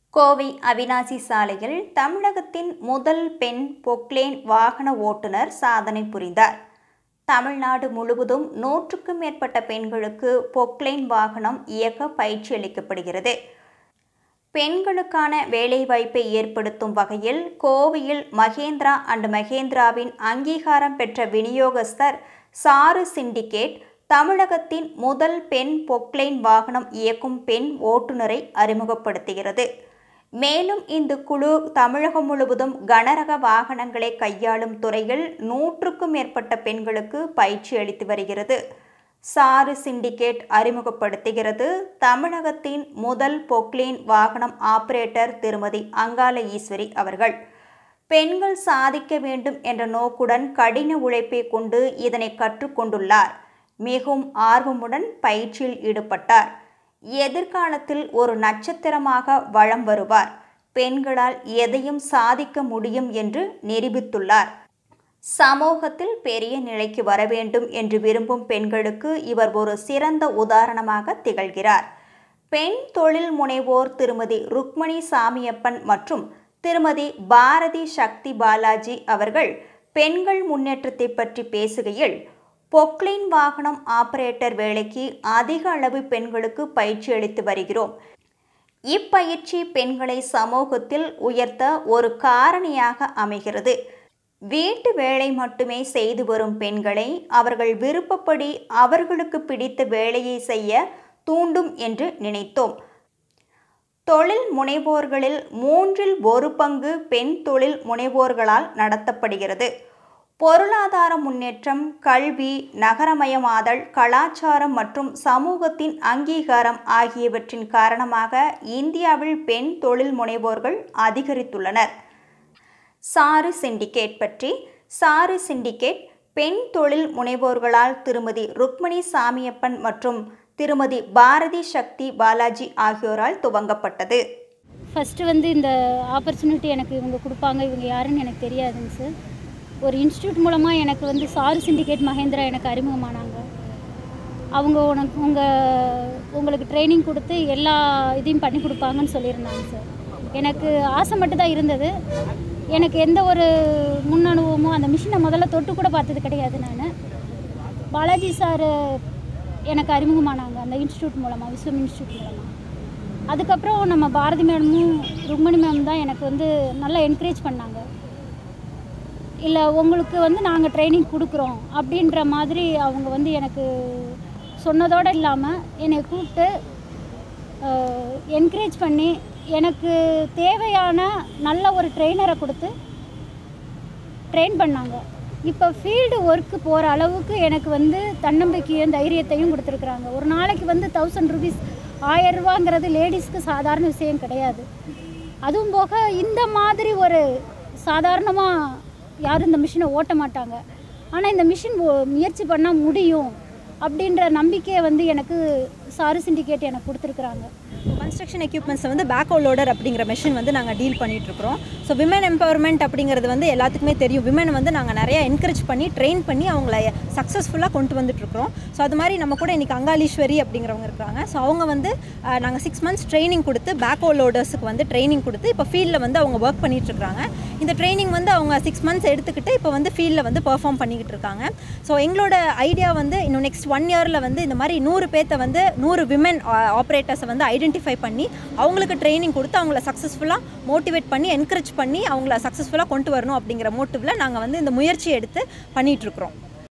கோவை அவினாசி சாலையில் தமிழகத்தின் முதல் பெண் பொக்லேன் வாகன ஓட்டுநர் சாதனை புரிந்தார் தமிழ்நாடு முழுவதும் நூற்றுக்கும் மேற்பட்ட பெண்களுக்கு பொக்லைன் வாகனம் இயக்க பயிற்சி அளிக்கப்படுகிறது பெண்களுக்கான வேலைவாய்ப்பை ஏற்படுத்தும் வகையில் கோவையில் மகேந்திரா அண்ட் மகேந்திராவின் அங்கீகாரம் பெற்ற விநியோகஸ்தர் சாரு சிண்டிகேட் தமிழகத்தின் முதல் பெண் பொக்லைன் வாகனம் இயக்கும் பெண் ஓட்டுநரை அறிமுகப்படுத்துகிறது மேலும் இந்த குழு தமிழகம் முழுவதும் கனரக வாகனங்களை கையாளும் துறையில் நூற்றுக்கும் மேற்பட்ட பெண்களுக்கு பயிற்சி அளித்து வருகிறது சாரு சிண்டிகேட் அறிமுகப்படுத்துகிறது தமிழகத்தின் முதல் பொக்லேன் வாகனம் ஆபரேட்டர் திருமதி அங்கால ஈஸ்வரி அவர்கள் பெண்கள் சாதிக்க வேண்டும் என்ற நோக்குடன் கடின உழைப்பை கொண்டு இதனை கற்றுக்கொண்டுள்ளார் மிகவும் ஆர்வமுடன் பயிற்சியில் ஈடுபட்டார் எதிர்காலத்தில் ஒரு நட்சத்திரமாக வலம் வருவார் பெண்களால் எதையும் சாதிக்க முடியும் என்று நிரூபித்துள்ளார் சமூகத்தில் பெரிய நிலைக்கு வர வேண்டும் என்று விரும்பும் பெண்களுக்கு இவர் ஒரு சிறந்த உதாரணமாக திகழ்கிறார் பெண் தொழில் முனைவோர் திருமதி ருக்மணி சாமியப்பன் மற்றும் திருமதி பாரதி சக்தி பாலாஜி அவர்கள் பெண்கள் முன்னேற்றத்தை பற்றி பேசுகையில் பொக்லைன் வாகனம் ஆபரேட்டர் வேலைக்கு அதிக அளவு பெண்களுக்கு பயிற்சி அளித்து வருகிறோம் இப்பயிற்சி பெண்களை சமூகத்தில் உயர்த்த ஒரு காரணியாக அமைகிறது வீட்டு வேலை மட்டுமே செய்து வரும் பெண்களை அவர்கள் விருப்பப்படி அவர்களுக்கு பிடித்த வேலையை செய்ய தூண்டும் என்று நினைத்தோம் தொழில் முனைவோர்களில் மூன்றில் ஒரு பங்கு பெண் தொழில் முனைவோர்களால் நடத்தப்படுகிறது பொருளாதார முன்னேற்றம் கல்வி நகரமயமாதல் கலாச்சாரம் மற்றும் சமூகத்தின் அங்கீகாரம் ஆகியவற்றின் காரணமாக இந்தியாவில் பெண் தொழில் முனைவோர்கள் அதிகரித்துள்ளனர் சாரு சிண்டிகேட் பற்றி சாரு சிண்டிகேட் பெண் தொழில் முனைவோர்களால் திருமதி ருக்மணி சாமியப்பன் மற்றும் திருமதி பாரதி சக்தி பாலாஜி ஆகியோரால் துவங்கப்பட்டது ஃபஸ்ட்டு வந்து இந்த ஆப்பர்ச்சுனிட்டி எனக்கு இவங்க கொடுப்பாங்க இவங்க யாருன்னு எனக்கு தெரியாதுங்க சார் ஒரு இன்ஸ்டியூட் மூலமாக எனக்கு வந்து சாரு சிண்டிகேட் மகேந்திரா எனக்கு அறிமுகமானாங்க அவங்க உனக்கு உங்கள் உங்களுக்கு ட்ரைனிங் கொடுத்து எல்லா இதையும் பண்ணி கொடுப்பாங்கன்னு சொல்லியிருந்தாங்க சார் எனக்கு ஆசை மட்டும் தான் இருந்தது எனக்கு எந்த ஒரு முன் அனுபவமும் அந்த மிஷினை முதல்ல தொட்டு கூட பார்த்தது கிடையாது நான் பாலாஜி சார் எனக்கு அறிமுகமானாங்க அந்த இன்ஸ்டியூட் மூலமாக விஸ்வம் இன்ஸ்டியூட் மூலமாக அதுக்கப்புறம் நம்ம பாரதி மேடமும் ருக்மணி மேம் தான் எனக்கு வந்து நல்லா என்கரேஜ் பண்ணாங்க இல்லை உங்களுக்கு வந்து நாங்கள் ட்ரைனிங் கொடுக்குறோம் அப்படின்ற மாதிரி அவங்க வந்து எனக்கு சொன்னதோடு இல்லாமல் என்னை கூப்பிட்டு என்கரேஜ் பண்ணி எனக்கு தேவையான நல்ல ஒரு ட்ரெயினரை கொடுத்து ட்ரெயின் பண்ணாங்க இப்போ ஃபீல்டு ஒர்க்கு போகிற அளவுக்கு எனக்கு வந்து தன்னம்பிக்கையும் தைரியத்தையும் கொடுத்துருக்குறாங்க ஒரு நாளைக்கு வந்து தௌசண்ட் ருபீஸ் ஆயரூபாங்கிறது லேடிஸ்க்கு சாதாரண விஷயம் கிடையாது அதுவும் போக இந்த மாதிரி ஒரு சாதாரணமாக யாரும் இந்த மிஷினை ஓட்ட மாட்டாங்க ஆனால் இந்த மிஷின் முயற்சி பண்ணால் முடியும் அப்படின்ற நம்பிக்கையை வந்து எனக்கு சாரு சிண்டிகேட் எனக்கு கொடுத்துருக்குறாங்க கன்ஸ்ட்ரக்ஷன் எக்யூப்மெண்ட்ஸை வந்து பேக் லோடர் அப்படிங்கிற மெஷின் வந்து நாங்கள் டீல் பண்ணிகிட்ருக்குறோம் ஸோ விமன் எம்பவர்மெண்ட் அப்படிங்கிறது வந்து எல்லாத்துக்குமே தெரியும் விமன் வந்து நாங்கள் நிறைய என்கரேஜ் பண்ணி ட்ரெயின் பண்ணி அவங்கள சக்ஸஸ்ஃபுல்லாக கொண்டு வந்துட்டுருக்குறோம் ஸோ அது மாதிரி நம்ம கூட இன்றைக்கி அங்காளீஸ்வரி அப்படிங்கிறவங்க இருக்கிறாங்க ஸோ அவங்க வந்து நாங்கள் சிக்ஸ் மந்த்ஸ் ட்ரைனிங் கொடுத்து பேக் லோடர்ஸுக்கு வந்து ட்ரைனிங் கொடுத்து இப்போ ஃபீல்டில் வந்து அவங்க ஒர்க் பண்ணிகிட்ருக்காங்க இந்த ட்ரைனிங் வந்து அவங்க சிக்ஸ் மந்த்ஸ் எடுத்துக்கிட்டு இப்போ வந்து ஃபீல்டில் வந்து பெர்ஃபார்ம் பண்ணிக்கிட்டு இருக்காங்க ஸோ எங்களோட ஐடியா வந்து இன்னும் நெக்ஸ்ட் ஒன் இயரில் வந்து இந்த மாதிரி நூறு பேர்த்த வந்து நூறு விமன் ஆப்ரேட்டர்ஸை வந்து ஐடென்டிஃபை பண்ணி அவங்களுக்கு ட்ரைனிங் கொடுத்து அவங்கள சக்ஸஸ்ஃபுல்லாக மோட்டிவேட் பண்ணி என்கரேஜ் பண்ணி அவங்கள சக்ஸஸ்ஃபுல்லாக கொண்டு வரணும் அப்படிங்கிற மோட்டிவில் நாங்கள் வந்து இந்த முயற்சி எடுத்து பண்ணிகிட்ருக்குறோம்